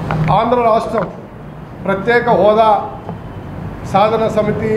ఆంధ్ర రాష్ట్రం ప్రత్యేక హోదా సాధన సమితి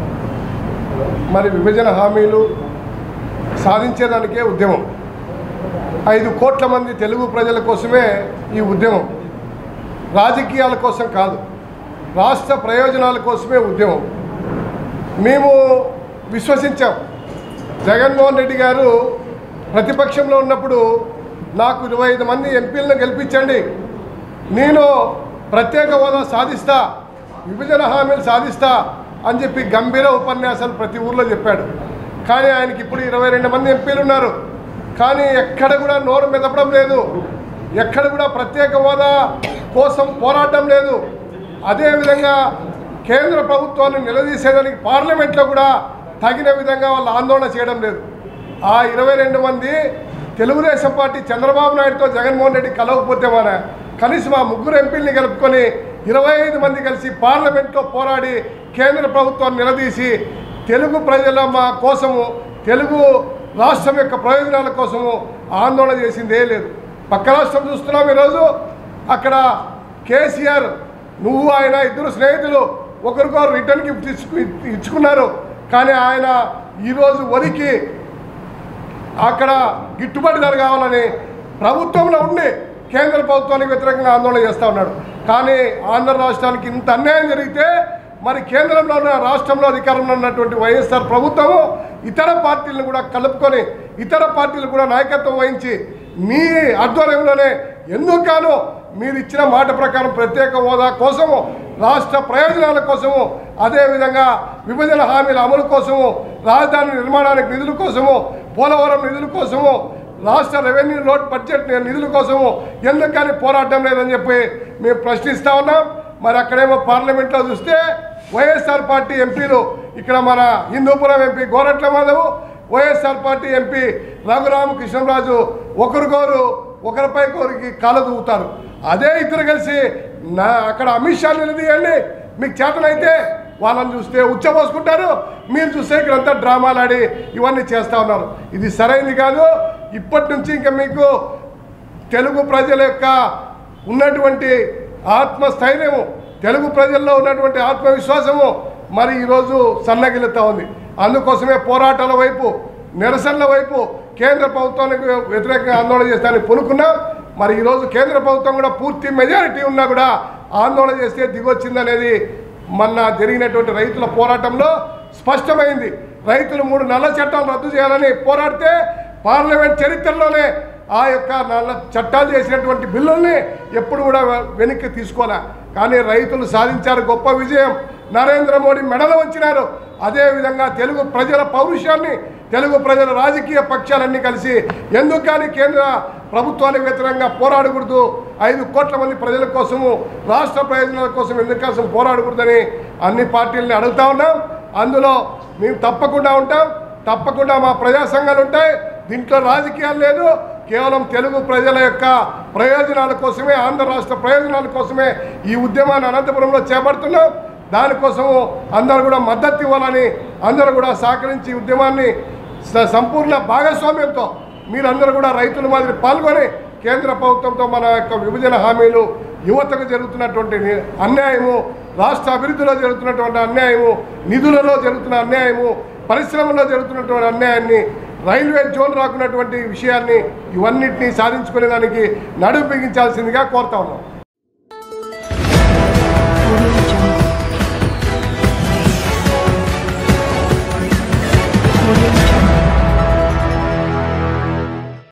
మరి విభజన హామీలు సాధించేదానికే ఉద్యమం ఐదు కోట్ల మంది తెలుగు ప్రజల కోసమే ఈ ఉద్యమం రాజకీయాల కోసం కాదు రాష్ట్ర ప్రయోజనాల కోసమే ఉద్యమం మేము విశ్వసించాం జగన్మోహన్ రెడ్డి గారు ప్రతిపక్షంలో ఉన్నప్పుడు నాకు ఇరవై ఐదు మంది ఎంపీలను గెలిపించండి నేను ప్రత్యేక హోదా సాధిస్తా విభజన హామీలు సాధిస్తా అని చెప్పి గంభీర ఉపన్యాసాలు ప్రతి ఊర్లో చెప్పాడు కానీ ఆయనకి ఇప్పుడు ఇరవై రెండు మంది ఎంపీలు ఉన్నారు కానీ ఎక్కడ కూడా నోరు మెదపడం లేదు ఎక్కడ కూడా ప్రత్యేక హోదా కోసం పోరాటం లేదు అదేవిధంగా కేంద్ర ప్రభుత్వాన్ని నిలదీసేదానికి పార్లమెంట్లో కూడా తగిన విధంగా వాళ్ళు ఆందోళన చేయడం లేదు ఆ ఇరవై రెండు మంది తెలుగుదేశం పార్టీ చంద్రబాబు నాయుడుతో జగన్మోహన్ రెడ్డి కలవకపోతే మన కనీసం ఆ ముగ్గురు ఎంపీల్ని కలుపుకొని ఇరవై ఐదు మంది కలిసి పార్లమెంట్లో పోరాడి కేంద్ర ప్రభుత్వాన్ని నిలదీసి తెలుగు ప్రజల మా కోసము తెలుగు రాష్ట్రం యొక్క ప్రయోజనాల కోసము ఆందోళన చేసిందే లేదు పక్క రాష్ట్రం చూస్తున్నాం ఈరోజు అక్కడ కేసీఆర్ నువ్వు ఆయన ఇద్దరు స్నేహితులు ఒకరికొకరు రిటర్న్ గిఫ్ట్ ఇచ్చుకు ఇచ్చుకున్నారు కానీ ఆయన ఈరోజు వరికి అక్కడ గిట్టుబాటు ధర కావాలని ప్రభుత్వంలో ఉండి కేంద్ర ప్రభుత్వానికి వ్యతిరేకంగా ఆందోళన చేస్తూ ఉన్నాడు కానీ ఆంధ్ర రాష్ట్రానికి ఇంత అన్యాయం జరిగితే మరి కేంద్రంలో ఉన్న రాష్ట్రంలో అధికారంలో ఉన్నటువంటి వైఎస్ఆర్ ప్రభుత్వము ఇతర పార్టీలను కూడా కలుపుకొని ఇతర పార్టీలు కూడా నాయకత్వం వహించి మీ ఆధ్వర్యంలోనే ఎందుకు గాను మీరు ఇచ్చిన మాట ప్రకారం ప్రత్యేక హోదా కోసము రాష్ట్ర ప్రయోజనాల కోసము అదేవిధంగా విభజన హామీల అమలు కోసము రాజధాని నిర్మాణానికి నిధుల కోసము పోలవరం నిధుల కోసము రాష్ట్ర రెవెన్యూ లోడ్ బడ్జెట్ నిధుల కోసము ఎందుకు కానీ పోరాటం లేదని చెప్పి మేము ప్రశ్నిస్తా ఉన్నాం మరి అక్కడేమో పార్లమెంట్లో చూస్తే వైఎస్ఆర్ పార్టీ ఎంపీలు ఇక్కడ మన Hindupuram MP Gorantla Madhav YSR party MP Raghuramakrishnaraju ఒకరికొరు ఒకరిపై ఒకరికి కాలు దూవుతారు అదే ఇద్దరు కలిసి నా అక్కడ అమిత్ షా నిలదీయండి మీకు చేతనైతే వాళ్ళని చూస్తే ఉచ్చబోసుకుంటారు మీరు చూస్తే ఇక్కడంతా డ్రామాలు ఆడి ఇవన్నీ చేస్తూ ఉన్నారు ఇది సరైనది కాదు ఇప్పటి నుంచి ఇంకా మీకు తెలుగు ప్రజల యొక్క ఉన్నటువంటి ఆత్మస్థైర్యము తెలుగు ప్రజల్లో ఉన్నటువంటి ఆత్మవిశ్వాసము మరి ఈరోజు సన్నగిలుతూ ఉంది అందుకోసమే పోరాటాల వైపు నిరసనల వైపు కేంద్ర ప్రభుత్వానికి వ్యతిరేకంగా ఆందోళన చేస్తానని పొనుకున్నాం మరి ఈరోజు కేంద్ర ప్రభుత్వం కూడా పూర్తి మెజారిటీ ఉన్నా కూడా ఆందోళన చేస్తే దిగొచ్చిందనేది మొన్న జరిగినటువంటి రైతుల పోరాటంలో స్పష్టమైంది రైతులు మూడు నల్ల చట్టాలు రద్దు చేయాలని పోరాడితే పార్లమెంట్ చరిత్రలోనే ఆ యొక్క నల్ల చట్టాలు చేసినటువంటి బిల్లుల్ని ఎప్పుడు కూడా వెనక్కి తీసుకోలే కానీ రైతులు సాధించారు గొప్ప విజయం నరేంద్ర మోడీ మెడలు వచ్చినారు అదేవిధంగా తెలుగు ప్రజల పౌరుషాన్ని తెలుగు ప్రజల రాజకీయ పక్షాలన్నీ కలిసి ఎందుకు కానీ కేంద్ర ప్రభుత్వానికి వ్యతిరేకంగా పోరాడకూడదు ఐదు కోట్ల మంది ప్రజల కోసము రాష్ట్ర ప్రయోజనాల కోసం ఎందుకు కోసం పోరాడకూడదని అన్ని పార్టీలని అడుగుతా ఉన్నాం అందులో మేము తప్పకుండా ఉంటాం తప్పకుండా మా ప్రజా సంఘాలు ఉంటాయి దీంట్లో రాజకీయాలు లేదు కేవలం తెలుగు ప్రజల యొక్క ప్రయోజనాల కోసమే ఆంధ్ర రాష్ట్ర ప్రయోజనాల కోసమే ఈ ఉద్యమాన్ని అనంతపురంలో చేపడుతున్నాం దానికోసము అందరూ కూడా మద్దతు ఇవ్వాలని అందరూ కూడా సహకరించి ఈ ఉద్యమాన్ని స- సంపూర్ణ భాగస్వామ్యంతో మీరందరూ కూడా రైతుల మాదిరి పాల్గొని కేంద్ర ప్రభుత్వంతో మన యొక్క విభజన హామీలు యువతకు జరుగుతున్నటువంటి ని- అన్యాయము రాష్ట్ర అభివృద్ధిలో జరుగుతున్నటువంటి అన్యాయము నిధులలో జరుగుతున్న అన్యాయము పరిశ్రమలో జరుగుతున్నటువంటి అన్యాయాన్ని రైల్వే జోన్ రాకున్నటువంటి విషయాన్ని ఇవన్నిటినీ సాధించుకునే దానికి నడుపు బిగించాల్సిందిగా కోరుతా ఉన్నాం Audio Jungle. Audio